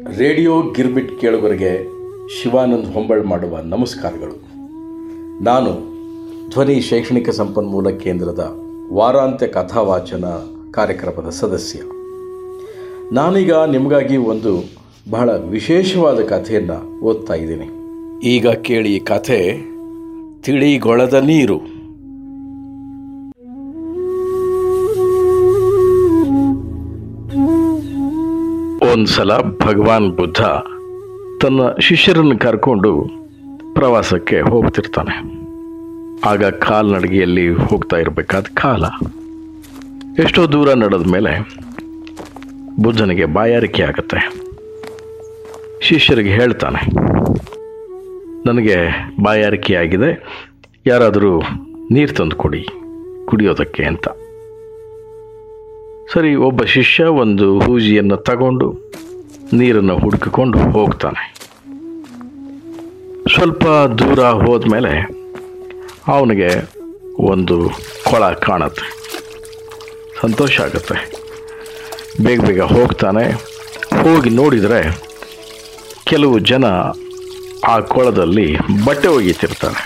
radio girmit ಕೇಳುಗರಿಗೆ ಶಿವಾನಂದ್ ಹೊಂಬಾಳ್ ಮಾಡುವ ನಮಸ್ಕಾರಗಳು ನಾನು ಧ್ವನಿ ಶೈಕ್ಷಣಿಕ ಸಂಪನ್ಮೂಲ ಕೇಂದ್ರದ ವಾರಾಂತ್ಯ ಕಥಾವಾಚನ ಕಾರ್ಯಕ್ರಮದ ಸದಸ್ಯ ನಾನೀಗ ನಿಮಗಾಗಿ ಒಂದು ಬಹಳ ವಿಶೇಷವಾದ ಕಥೆಯನ್ನು ಓದ್ತಾ ಇದ್ದೀನಿ ಈಗ ಕೇಳಿ ಕಥೆ ತಿಳಿಗೊಳದ ನೀರು ಒಂದ್ಸಲ ಭಗವಾನ್ ಬುದ್ಧ ತನ್ನ ಶಿಷ್ಯರನ್ನು ಕರ್ಕೊಂಡು ಪ್ರವಾಸಕ್ಕೆ ಹೋಗ್ತಿರ್ತಾನೆ ಆಗ ಕಾಲ್ನಡಿಗೆಯಲ್ಲಿ ಹೋಗ್ತಾ ಇರಬೇಕಾದ ಕಾಲ ಎಷ್ಟೋ ದೂರ ನಡೆದ ಮೇಲೆ ಬುದ್ಧನಿಗೆ ಬಾಯಾರಿಕೆ ಆಗುತ್ತೆ ಶಿಷ್ಯರಿಗೆ ಹೇಳ್ತಾನೆ ನನಗೆ ಬಾಯಾರಿಕೆ ಆಗಿದೆ ಯಾರಾದರೂ ನೀರು ತಂದು ಕೊಡಿ ಕುಡಿಯೋದಕ್ಕೆ ಅಂತ ಸರಿ ಒಬ್ಬ ಶಿಷ್ಯ ಒಂದು ಹೂಜಿಯನ್ನು ತಗೊಂಡು ನೀರನ್ನು ಹುಡುಕಿಕೊಂಡು ಹೋಗ್ತಾನೆ ಸ್ವಲ್ಪ ದೂರ ಹೋದ್ಮೇಲೆ ಅವನಿಗೆ ಒಂದು ಕೊಳ ಕಾಣುತ್ತೆ ಸಂತೋಷ ಆಗುತ್ತೆ ಬೇಗ ಬೇಗ ಹೋಗ್ತಾನೆ ಹೋಗಿ ನೋಡಿದರೆ ಕೆಲವು ಜನ ಆ ಕೊಳದಲ್ಲಿ ಬಟ್ಟೆ ಒಗೀತಿರ್ತಾರೆ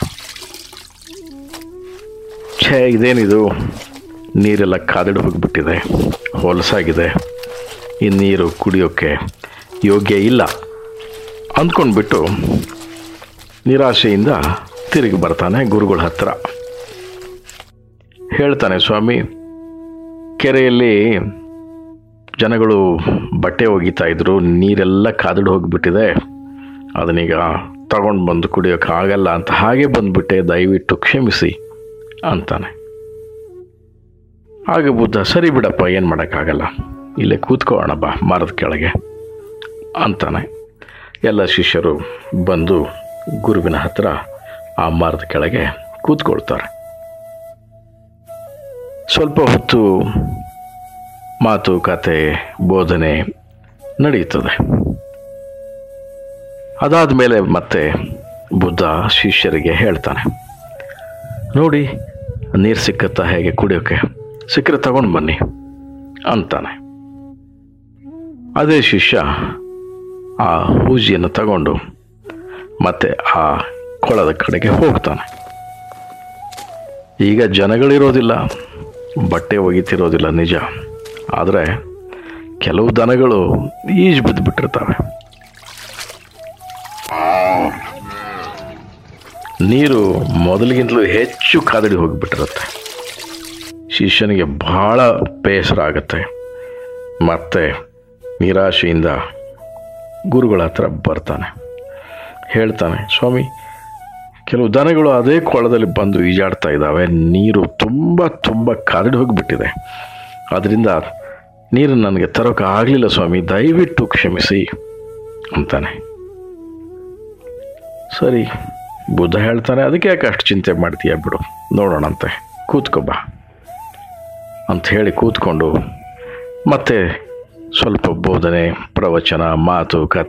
ಛೇ ಇದೇನಿದು ನೀರೆಲ್ಲ ಕಾದಿಡು ಹೋಗಿಬಿಟ್ಟಿದೆ ಹೊಲಸಾಗಿದೆ ಈ ನೀರು ಕುಡಿಯೋಕ್ಕೆ ಯೋಗ್ಯ ಇಲ್ಲ ಅಂದ್ಕೊಂಡ್ಬಿಟ್ಟು ನಿರಾಶೆಯಿಂದ ತಿರುಗಿ ಬರ್ತಾನೆ ಗುರುಗಳ ಹತ್ರ ಹೇಳ್ತಾನೆ ಸ್ವಾಮಿ ಕೆರೆಯಲ್ಲಿ ಜನಗಳು ಬಟ್ಟೆ ಒಗಿತಾ ಇದ್ರು ನೀರೆಲ್ಲ ಕಾದಿಡು ಹೋಗಿಬಿಟ್ಟಿದೆ ಅದನ್ನೀಗ ತಗೊಂಡು ಬಂದು ಕುಡಿಯೋಕೆ ಆಗಲ್ಲ ಅಂತ ಹಾಗೆ ಬಂದ್ಬಿಟ್ಟೆ ದಯವಿಟ್ಟು ಕ್ಷಮಿಸಿ ಅಂತಾನೆ ಆಗ ಬುದ್ಧ ಸರಿ ಬಿಡಪ್ಪ ಏನು ಮಾಡೋಕ್ಕಾಗಲ್ಲ ಇಲ್ಲೇ ಕೂತ್ಕೊಳ್ಳೋಣ ಬಾ ಮರದ ಕೆಳಗೆ ಅಂತಾನೆ ಎಲ್ಲ ಶಿಷ್ಯರು ಬಂದು ಗುರುವಿನ ಹತ್ರ ಆ ಮರದ ಕೆಳಗೆ ಕೂತ್ಕೊಳ್ತಾರೆ ಸ್ವಲ್ಪ ಹೊತ್ತು ಮಾತು ಕತೆ ಬೋಧನೆ ನಡೆಯುತ್ತದೆ ಅದಾದ ಮೇಲೆ ಮತ್ತೆ ಬುದ್ಧ ಶಿಷ್ಯರಿಗೆ ಹೇಳ್ತಾನೆ ನೋಡಿ ನೀರು ಸಿಕ್ಕತ್ತಾ ಹೇಗೆ ಕುಡಿಯೋಕ್ಕೆ ಸಿಕ್ಕರೆ ತಗೊಂಡು ಬನ್ನಿ ಅಂತಾನೆ ಅದೇ ಶಿಷ್ಯ ಆ ಹೂಜಿಯನ್ನು ತಗೊಂಡು ಮತ್ತೆ ಆ ಕೊಳದ ಕಡೆಗೆ ಹೋಗ್ತಾನೆ ಈಗ ಜನಗಳಿರೋದಿಲ್ಲ ಬಟ್ಟೆ ಒಗಿತಿರೋದಿಲ್ಲ ನಿಜ ಆದರೆ ಕೆಲವು ದನಗಳು ಈಜು ಬಿದ್ದು ಬಿಟ್ಟಿರ್ತವೆ ನೀರು ಮೊದಲಿಗಿಂತಲೂ ಹೆಚ್ಚು ಕಾದಡಿ ಹೋಗಿಬಿಟ್ಟಿರುತ್ತೆ ಶಿಷ್ಯನಿಗೆ ಬಹಳ ಬೇಸರ ಆಗುತ್ತೆ ಮತ್ತೆ ನಿರಾಶೆಯಿಂದ ಗುರುಗಳ ಹತ್ರ ಬರ್ತಾನೆ ಹೇಳ್ತಾನೆ ಸ್ವಾಮಿ ಕೆಲವು ದನಗಳು ಅದೇ ಕೊಳದಲ್ಲಿ ಬಂದು ಈಜಾಡ್ತಾ ಇದ್ದಾವೆ ನೀರು ತುಂಬ ತುಂಬ ಕಾದಿಡಿ ಹೋಗಿಬಿಟ್ಟಿದೆ ಅದರಿಂದ ನೀರು ನನಗೆ ತರೋಕೆ ಆಗಲಿಲ್ಲ ಸ್ವಾಮಿ ದಯವಿಟ್ಟು ಕ್ಷಮಿಸಿ ಅಂತಾನೆ ಸರಿ ಬುದ್ಧ ಹೇಳ್ತಾನೆ ಅದಕ್ಕೆ ಯಾಕೆ ಅಷ್ಟು ಚಿಂತೆ ಮಾಡ್ತೀಯ ಬಿಡು ನೋಡೋಣಂತೆ ಕೂತ್ಕೋ ಬಾ ಅಂತ ಹೇಳಿ ಕೂತ್ಕೊಂಡು ಮತ್ತೆ ಸ್ವಲ್ಪ ಬೋಧನೆ ಪ್ರವಚನ ಮಾತು ಕತೆ